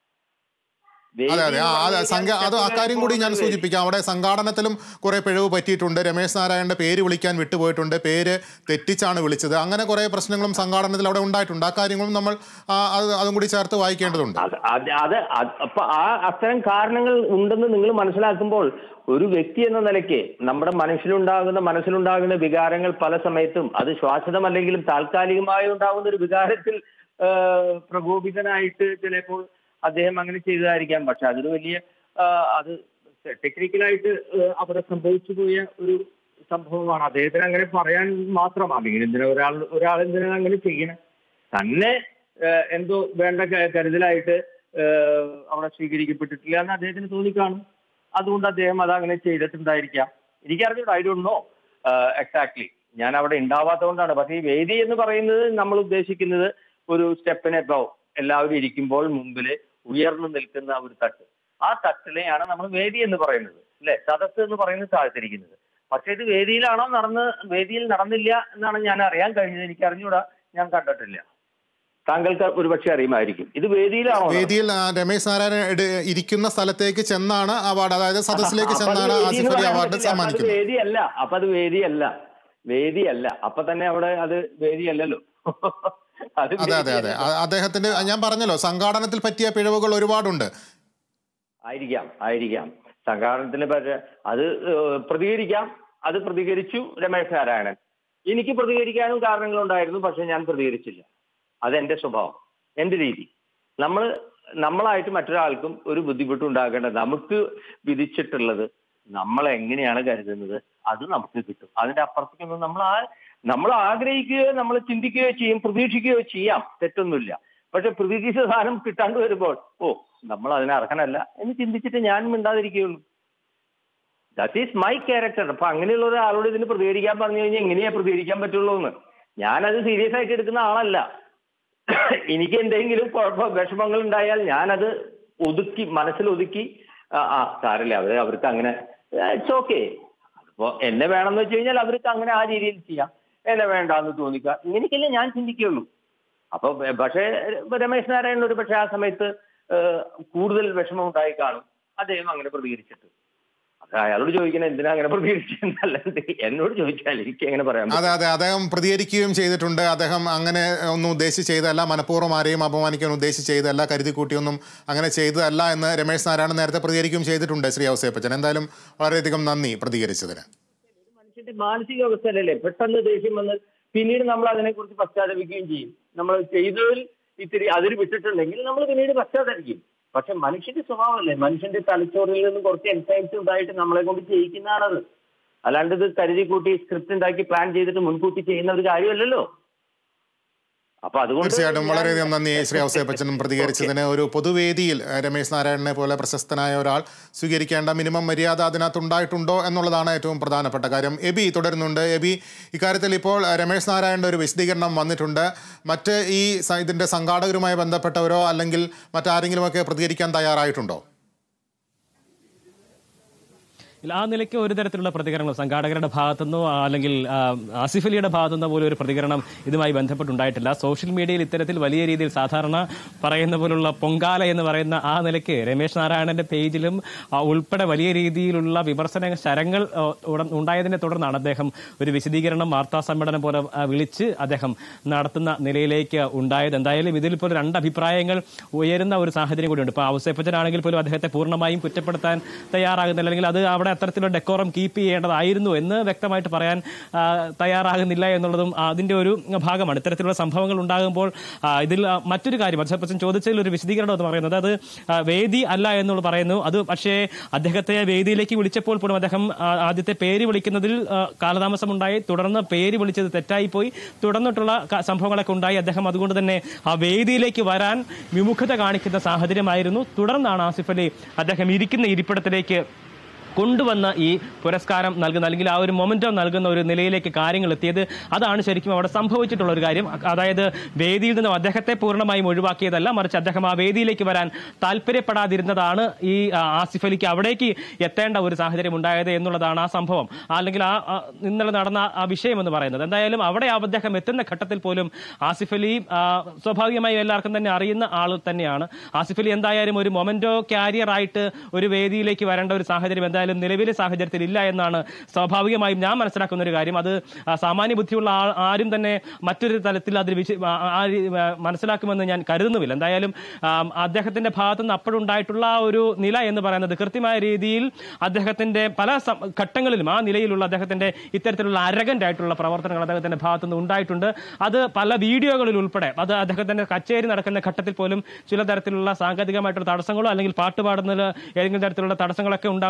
വേദി അതെ അതെ ആ എന്ന് അത് പറഞ്ഞു സംഘ കഴിഞ്ഞാൽ അത് അക്കാര്യം കൂടി ഞാൻ വേദി. സൂചിപ്പിക്കാം അവിടെ സംഘാടനത്തിലും കുറെ പിഴവ് പറ്റിയിട്ടുണ്ട് രമേശ് നാരായണന്റെ പേര് വിളിക്കാൻ വിട്ടുപോയിട്ടുണ്ട് പേര് തെറ്റിച്ചാണ് വിളിച്ചത് അങ്ങനെ കുറെ പ്രശ്നങ്ങളും സംഘാടനത്തിൽ അവിടെ ഉണ്ടായിട്ടുണ്ട് ആ കാര്യങ്ങളും നമ്മൾ ആ, അത് അതും കൂടി ചേർത്ത് വായിക്കേണ്ടതുണ്ട് അത് അത് അത് അത് അപ്പൊ ആ അത്തരം കാരണങ്ങൾ ഉണ്ടെന്ന് നിങ്ങൾ മനസ്സിലാക്കുമ്പോൾ ഒരു വ്യക്തി എന്ന നിലയ്ക്ക് നമ്മുടെ മനസ്സിലുണ്ടാകുന്ന മനസ്സിലുണ്ടാകുന്ന വികാരങ്ങൾ പല സമയത്തും അത് ശ്വാസതമല്ലെങ്കിലും താൽക്കാലികമായി ഉണ്ടാകുന്ന ഒരു വികാരത്തിൽ ആ, പ്രകോപിതനായിട്ട് ചിലപ്പോൾ അദ്ദേഹം അങ്ങനെ ചെയ്തതായിരിക്കാം പക്ഷെ അതൊരു വലിയ ആ, അത് ടെക്നിക്കലായിട്ട് അവിടെ സംഭവിച്ചു പോയ ഒരു സംഭവമാണ് അദ്ദേഹത്തിന് അങ്ങനെ പറയാൻ മാത്രമാണ് അല്ലെങ്കിൽ എന്തിനാ ഒരാൾ ഒരാൾ എന്തിനാ അങ്ങനെ ചെയ്യണേ തന്നെ ഏഹ് എന്തോ വേണ്ട ക- കരുതലായിട്ട് ഏഹ്, അവിടെ സ്വീകരിക്കപ്പെട്ടിട്ടില്ല എന്ന് അദ്ദേഹത്തിന് തോന്നിക്കാണും അതുകൊണ്ട് അദ്ദേഹം അത് അങ്ങനെ ചെയ്തിട്ടുണ്ടായിരിക്കാം എനിക്കറിഞ്ഞൂടാ ഐ ഡോണ്ട് നോ എക്സാക്ട്ലി ഞാൻ അവിടെ ഉണ്ടാവാത്തതുകൊണ്ടാണ് പക്ഷേ ഈ വേദി എന്ന് പറയുന്നത് നമ്മൾ ഉദ്ദേശിക്കുന്നത് ഒരു സ്റ്റെപ്പിനെ എബവ് എല്ലാവരും ഇരിക്കുമ്പോൾ മുമ്പിൽ ഉയർന്നു നിൽക്കുന്ന ഒരു തട്ട് ആ തട്ടിലെയാണ് നമ്മൾ വേദി എന്ന് പറയുന്നത് അല്ലെ സദസ് എന്ന് പറയുന്നത് താഴ്ത്തിരിക്കുന്നത് പക്ഷെ ഇത് വേദിയിലാണോ നടന്ന് വേദിയിൽ നടന്നില്ല എന്നാണ് ഞാൻ അറിയാൻ കഴിഞ്ഞത് എനിക്ക് അറിഞ്ഞൂടാ ഞാൻ കണ്ടിട്ടില്ല താങ്കൾക്ക് ഒരുപക്ഷെ അറിയുമായിരിക്കും ഇത് വേദിയിലാണോ നടന്നത്? വേദിയിൽ ആ, രമേശ് നാരായണൻ എടു- ഇരിക്കുന്ന സ്ഥലത്തേക്ക് ചെന്നാണ് അവാർഡ് അതായത് സദസ്സിലേക്ക് അപ്പൊ അത് ചെന്നാണ് വേദി എന്ന് ആസിഫ് അലി പറയാൻ അവാർഡ് പറ്റില്ല. അപ്പൊ അത് സമ്മാനിക്കുന്നത് വേദിയല്ല അപ്പൊ അത് വേദിയല്ല വേദിയല്ല അപ്പൊ തന്നെ അവിടെ അത് വേദിയല്ലല്ലോ അത് അതെ അതെ അതെ വേദിയല്ല. ആ- അദ്ദേഹത്തിന്റെ ഞാൻ പറഞ്ഞല്ലോ സംഘാടനത്തിൽ പറ്റിയ പിഴവുകൾ ഒരുപാടുണ്ട് ആയിരിക്കാം ആയിരിക്കാം സംഘാടനത്തിന് പറ്റ അത് ഏഹ്, പ്രതികരിക്കാം അത് പ്രതികരിച്ചു രമേശ് നാരായണൻ എനിക്ക് പ്രതികരിക്കാനും കാരണങ്ങളുണ്ടായിരുന്നു പക്ഷെ ഞാൻ പ്രതികരിച്ചില്ല അതെന്റെ സ്വഭാവം എന്റെ രീതി നമ്മൾ നമ്മളായിട്ട് മറ്റൊരാൾക്കും ഒരു ബുദ്ധിമുട്ടും ഉണ്ടാകേണ്ട നമുക്ക് വിധിച്ചിട്ടുള്ളത് നമ്മൾ എങ്ങനെയാണ് കരുതുന്നത് അത് നമുക്ക് കിട്ടും അതിന്റെ അപ്പുറത്തേക്കൊന്നും നമ്മൾ ആ നമ്മൾ ആഗ്രഹിക്കുകയോ നമ്മൾ ചിന്തിക്കുകയോ ചെയ്യും പ്രതീക്ഷിക്കുകയോ ചെയ്യാം തെറ്റൊന്നുമില്ല പക്ഷെ പ്രതീക്ഷിച്ച സാധനം കിട്ടാണ്ട് വരുമ്പോൾ ഓ നമ്മൾ അതിന് അർഹനല്ല എന്ന് ചിന്തിച്ചിട്ട് ഞാൻ മിണ്ടാതിരിക്കുകയുള്ളൂ ദാറ്റ് ഈസ് മൈ ക്യാരക്ടർ അപ്പൊ അങ്ങനെയുള്ള ഒരാളോട് ഇതിന് പ്രതികരിക്കാൻ പറഞ്ഞു കഴിഞ്ഞാൽ എങ്ങനെയാ പ്രതികരിക്കാൻ പറ്റുള്ളൂ എന്ന് ഞാനത് സീരിയസ് ആയിട്ട് എടുക്കുന്ന ആളല്ല എനിക്ക് എന്തെങ്കിലും കുഴപ്പം വിഷമങ്ങൾ ഉണ്ടായാൽ ഞാനത് ഒതുക്കി മനസ്സിൽ ഒതുക്കി ആ ആ സാരല്ല അവര് അവർക്ക് അങ്ങനെ ഇറ്റ്സ് ഓക്കെ അതിപ്പോ എന്നെ വേണമെന്ന് വെച്ച് കഴിഞ്ഞാൽ അവർക്ക് അങ്ങനെ ആ രീതിയിൽ ചെയ്യാം എന്നെ വേണ്ടാന്ന് തോന്നിക്കുക ഇങ്ങനെയൊക്കെയല്ലേ ഞാൻ ചിന്തിക്കുകയുള്ളൂ അപ്പൊ ബ- പക്ഷേ രമേശ് നാരായണൻ ഒരു പക്ഷേ ആ സമയത്ത് ഏഹ്, കൂടുതൽ വിഷമം ഉണ്ടായി കാണും അദ്ദേഹം അങ്ങനെ പ്രതികരിച്ചിട്ട് അത് അയാളോട് ചോദിക്കണം എന്തിനാ അങ്ങനെ പ്രതികരിച്ചെന്നല്ലാണ്ട് എന്നോട് ചോദിച്ചാൽ എനിക്ക് എങ്ങനെ പറയാൻ പറ്റും? അതെ അതെ അദ്ദേഹം പ്രതികരിക്കുകയും ചെയ്തിട്ടുണ്ട് അദ്ദേഹം അങ്ങനെ ഒന്നും ഉദ്ദേശിച്ച് ചെയ്തതല്ല മനഃപൂർവ്വം ആരെയും അപമാനിക്കാൻ ഉദ്ദേശിച്ച് ചെയ്തതല്ല കരുതി കൂട്ടിയൊന്നും അങ്ങനെ ചെയ്തതല്ല എന്ന് രമേശ് നാരായണൻ നേരത്തെ പ്രതികരിക്കുകയും ചെയ്തിട്ടുണ്ട് ശ്രീ ഔസേപ്പച്ചൻ എന്തായാലും വളരെയധികം നന്ദി പ്രതികരിച്ചതിന് മനുഷ്യന്റെ മാനസികാവസ്ഥയിലല്ലേ പെട്ടെന്ന് ദേഷ്യം വന്ന് പിന്നീട് നമ്മൾ അതിനെക്കുറിച്ച് പശ്ചാത്തപിക്കുകയും ചെയ്യും നമ്മൾ ചെയ്തതിൽ ഇത്തിരി അതിര് വിട്ടിട്ടുണ്ടെങ്കിൽ നമ്മൾ പിന്നീട് പശ്ചാത്തപിക്കും പക്ഷെ മനുഷ്യന്റെ സ്വഭാവമല്ലേ മനുഷ്യന്റെ തലച്ചോറിൽ നിന്ന് കുറച്ച് എൻസൈറ്റ്സ് ഉണ്ടായിട്ട് നമ്മളെ കൊണ്ട് ചെയ്യിക്കുന്നതാണത് അല്ലാണ്ട് ഇത് കരുതി കൂട്ടി സ്ക്രിപ്റ്റ് ഉണ്ടാക്കി പ്ലാൻ ചെയ്തിട്ട് മുൻകൂട്ടി ചെയ്യുന്ന ഒരു കാര്യമല്ലല്ലോ അപ്പൊ അതുകൊണ്ട് തീർച്ചയായിട്ടും ഞാൻ- വളരെയധികം നന്ദി ശ്രീ ഔസേപ്പച്ചനും പ്രതികരിച്ചതിന് ഒരു പൊതുവേദിയിൽ ഏഹ്, രമേശ് നാരായണനെ പോലെ പ്രശസ്തനായ ഒരാൾ സ്വീകരിക്കേണ്ട മിനിമം മര്യാദ അതിനകത്ത് ഉണ്ടായിട്ടുണ്ടോ എന്നുള്ളതാണ് ഏറ്റവും പ്രധാനപ്പെട്ട കാര്യം എബി തുടരുന്നുണ്ട് എബി ഇക്കാര്യത്തിൽ ഇപ്പോൾ ഏഹ്, രമേശ് നാരായണന്റെ ഒരു വിശദീകരണം വന്നിട്ടുണ്ട് മറ്റ് ഈ സ- ഇതിന്റെ സംഘാടകരുമായി ബന്ധപ്പെട്ടവരോ അല്ലെങ്കിൽ മറ്റാരെങ്കിലുമൊക്കെ പ്രതികരിക്കാൻ തയ്യാറായിട്ടുണ്ടോ ഇല്ല, ആ നിലയ്ക്ക് ഒരു തരത്തിലുള്ള പ്രതികരണം സംഘാടകരുടെ ഭാഗത്തുനിന്നോ ആ, അല്ലെങ്കിൽ ആ, ആസിഫ് അലിയുടെ ഭാഗത്തുനിന്നോ പോലും ഒരു പ്രതികരണം ഇതുമായി ബന്ധപ്പെട്ടുണ്ടായിട്ടില്ല സോഷ്യൽ മീഡിയയിൽ ഇത്തരത്തിൽ വലിയ രീതിയിൽ സാധാരണ പറയുന്ന പോലുള്ള പൊങ്കാല എന്ന് പറയുന്ന ആ നിലയ്ക്ക് രമേശ് നാരായണന്റെ പേജിലും ആ, ഉൾപ്പെടെ വലിയ രീതിയിലുള്ള വിമർശന ശരങ്ങൾ ആ, ഉട- ഉണ്ടായതിനെ തുടർന്നാണ് അദ്ദേഹം ഒരു വിശദീകരണം വാർത്താ സമ്മേളനം പോലെ ആ, വിളിച്ച് അദ്ദേഹം നടത്തുന്ന നിലയിലേക്ക് ഉണ്ടായത് എന്തായാലും ഇതിൽ ഇപ്പോൾ രണ്ട് അഭിപ്രായങ്ങൾ ഉയരുന്ന ഒരു സാഹചര്യം കൂടിയുണ്ട് ഇപ്പോൾ ഔസേപ്പച്ചനാണെങ്കിൽ പോലും അദ്ദേഹത്തെ പൂർണ്ണമായും കുറ്റപ്പെടുത്താൻ തയ്യാറാകുന്നില്ല അല്ലെങ്കിൽ അത് അവിടെ അത്തരത്തിലുള്ള ഡെക്കോറം കീപ്പ് ചെയ്യേണ്ടതായിരുന്നു എന്ന് വ്യക്തമായിട്ട് പറയാൻ ആ, തയ്യാറാകുന്നില്ല എന്നുള്ളതും അതിന്റെ ഒരു ഭാഗമാണ് ഇത്തരത്തിലുള്ള സംഭവങ്ങൾ ഉണ്ടാകുമ്പോൾ ആ, ഇതിൽ ആ, മറ്റൊരു കാര്യം ഔസേപ്പച്ചൻ ചോദിച്ചതിൽ ഒരു വിശദീകരണം എന്ന് പറയുന്നത് അത് ആ, വേദി അല്ല എന്നുള്ളത് പറയുന്നു അത് പക്ഷേ അദ്ദേഹത്തെ വേദിയിലേക്ക് വിളിച്ചപ്പോൾ പോലും അദ്ദേഹം ആ, ആദ്യത്തെ പേര് വിളിക്കുന്നതിൽ ആ, കാലതാമസമുണ്ടായി തുടർന്ന് പേര് വിളിച്ചത് തെറ്റായി പോയി തുടർന്നിട്ടുള്ള ക- സംഭവങ്ങളൊക്കെ ഉണ്ടായി അദ്ദേഹം അതുകൊണ്ട് തന്നെ ആ വേദിയിലേക്ക് വരാൻ വിമുഖത കാണിക്കുന്ന സാഹചര്യമായിരുന്നു തുടർന്നാണ് ആസിഫ് അലി അദ്ദേഹം ഇരിക്കുന്ന ഇരിപ്പിടത്തിലേക്ക് കൊണ്ടുവന്ന ഈ പുരസ്കാരം നൽകുന്ന അല്ലെങ്കിൽ ആ ഒരു മൊമെന്റോ നൽകുന്ന ഒരു നിലയിലേക്ക് കാര്യങ്ങൾ എത്തിയത് അതാണ് ശരിക്കും അവിടെ സംഭവിച്ചിട്ടുള്ള ഒരു കാര്യം അതായത് വേദിയിൽ നിന്നും അദ്ദേഹത്തെ പൂർണ്ണമായും ഒഴിവാക്കിയതല്ല മറിച്ച് അദ്ദേഹം ആ വേദിയിലേക്ക് വരാൻ താല്പര്യപ്പെടാതിരുന്നതാണ് ഈ ആ, ആസിഫ് അലിക്ക് അവിടേക്ക് എത്തേണ്ട ഒരു സാഹചര്യം ഉണ്ടായത് എന്നുള്ളതാണ് ആ സംഭവം അല്ലെങ്കിൽ ആ ആ, ഇന്നലെ നടന്ന ആ വിഷയം എന്ന് പറയുന്നത് എന്തായാലും അവിടെ ആ അദ്ദേഹം എത്തുന്ന ഘട്ടത്തിൽ പോലും ആസിഫ് അലി ആ, സ്വാഭാവികമായും എല്ലാവർക്കും തന്നെ അറിയുന്ന ആൾ തന്നെയാണ് ആസിഫ് അലി എന്തായാലും ഒരു മൊമെന്റോ കാരിയർ ആയിട്ട് ഒരു വേദിയിലേക്ക് വരേണ്ട ഒരു സാഹചര്യം എന്തായാലും നിലവിലെ സാഹചര്യത്തിൽ ഇല്ല എന്നാണ് സ്വാഭാവികമായും ഞാൻ മനസ്സിലാക്കുന്ന ഒരു കാര്യം അത് ആ, സാമാന്യ ബുദ്ധിയുള്ള ആൾ- ആരും തന്നെ മറ്റൊരു തലത്തിൽ അതിൽ വിശ- ആ- ആ രീ- ആ, മനസ്സിലാക്കുമെന്ന് ഞാൻ കരുതുന്നുമില്ല എന്തായാലും ആ, അദ്ദേഹത്തിന്റെ ഭാഗത്തുനിന്ന് അപ്പോഴുണ്ടായിട്ടുള്ള ആ ഒരു നില എന്ന് പറയുന്നത് കൃത്യമായ രീതിയിൽ അദ്ദേഹത്തിന്റെ പല സം- ഘട്ടങ്ങളിലും ആ നിലയിലുള്ള അദ്ദേഹത്തിന്റെ ഇത്തരത്തിലുള്ള അരഗന്റ് ആയിട്ടുള്ള പ്രവർത്തനങ്ങൾ അദ്ദേഹത്തിന്റെ ഭാഗത്തുനിന്ന് ഉണ്ടായിട്ടുണ്ട് അത് പല വീഡിയോകളിൽ ഉൾപ്പെടെ അത് അദ്ദേഹത്തിന്റെ കച്ചേരി നടക്കുന്ന ഘട്ടത്തിൽ പോലും ചില തരത്തിലുള്ള സാങ്കേതികമായിട്ടുള്ള തടസ്സങ്ങളോ അല്ലെങ്കിൽ പാട്ട് പാടുന്നതിൽ ഏതെങ്കിലും തരത്തിലുള്ള തടസ്സങ്ങളൊക്കെ ഉണ്ടാകുന്ന ഘട്ടത്തിൽ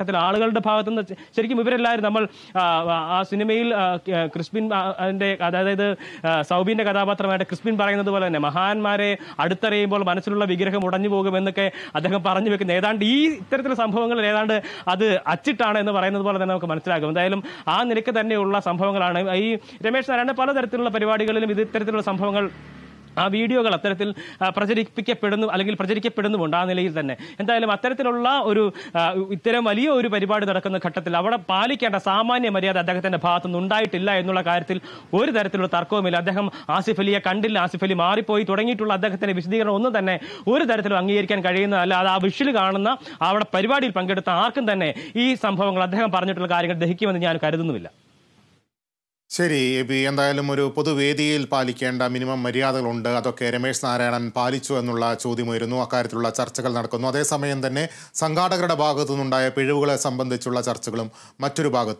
ഘട്ടത്തിൽ ആളുകളുടെ ഭാഗത്തു നിന്ന് ശരിക്കും ഇവരെല്ലാവരും നമ്മൾ ആ, ആ സിനിമയിൽ ആ, ക- ക്രിസ്പിൻ ആ, അതിന്റെ അതായത് ആ, സൗബിന്റെ കഥാപാത്രമായിട്ട് ക്രിസ്പിൻ പറയുന്നത് പോലെ തന്നെ മഹാന്മാരെ അടുത്തറിയുമ്പോൾ മനസ്സിലുള്ള വിഗ്രഹം ഉടഞ്ഞു പോകുമെന്നൊക്കെ അദ്ദേഹം പറഞ്ഞു വെക്കുന്ന ഏതാണ്ട് ഈ ഇത്തരത്തിലുള്ള സംഭവങ്ങൾ ഏതാണ്ട് അത് അച്ചിട്ടാണ് എന്ന് പറയുന്നത് പോലെ തന്നെ നമുക്ക് മനസ്സിലാകും എന്തായാലും ആ നിലയ്ക്ക് തന്നെയുള്ള സംഭവങ്ങളാണ് ഈ രമേശ് നാരായണ പലതരത്തിലുള്ള പരിപാടികളിലും ഇത് ഇത്തരത്തിലുള്ള സംഭവങ്ങൾ ആ വീഡിയോകൾ അത്തരത്തിൽ ആ, പ്രചരിപ്പിക്കപ്പെടുന്നു അല്ലെങ്കിൽ പ്രചരിക്കപ്പെടുന്നുമുണ്ട് ആ നിലയിൽ തന്നെ എന്തായാലും അത്തരത്തിലുള്ള ഒരു ആ, ഇത്തരം വലിയ ഒരു പരിപാടി നടക്കുന്ന ഘട്ടത്തിൽ അവിടെ പാലിക്കേണ്ട സാമാന്യ മര്യാദ അദ്ദേഹത്തിന്റെ ഭാഗത്തുനിന്ന് ഉണ്ടായിട്ടില്ല എന്നുള്ള കാര്യത്തിൽ ഒരു തരത്തിലുള്ള തർക്കവുമില്ല അദ്ദേഹം ആസിഫ് അലിയെ കണ്ടില്ല ആസിഫ് അലി മാറിപ്പോയി തുടങ്ങിയിട്ടുള്ള അദ്ദേഹത്തിന്റെ വിശദീകരണം ഒന്നും തന്നെ ഒരു തരത്തിലും അംഗീകരിക്കാൻ കഴിയുന്നതല്ല അത് ആ വിഷ്വൽ കാണുന്ന അവിടെ പരിപാടിയിൽ പങ്കെടുത്ത ആർക്കും തന്നെ ഈ സംഭവങ്ങൾ അദ്ദേഹം പറഞ്ഞിട്ടുള്ള കാര്യങ്ങൾ ദഹിക്കുമെന്ന് ഞാൻ കരുതുന്നുമില്ല ശരി എബി എന്തായാലും ഒരു പൊതുവേദിയിൽ പാലിക്കേണ്ട മിനിമം മര്യാദകളുണ്ട് അതൊക്കെ രമേശ് നാരായണൻ പാലിച്ചു എന്നുള്ള ചോദ്യമുയരുന്നു അക്കാര്യത്തിലുള്ള ചർച്ചകൾ നടക്കുന്നു അതേസമയം തന്നെ സംഘാടകരുടെ ഭാഗത്തു നിന്നുണ്ടായ പിഴവുകളെ സംബന്ധിച്ചുള്ള ചർച്ചകളും മറ്റൊരു ഭാഗത്ത്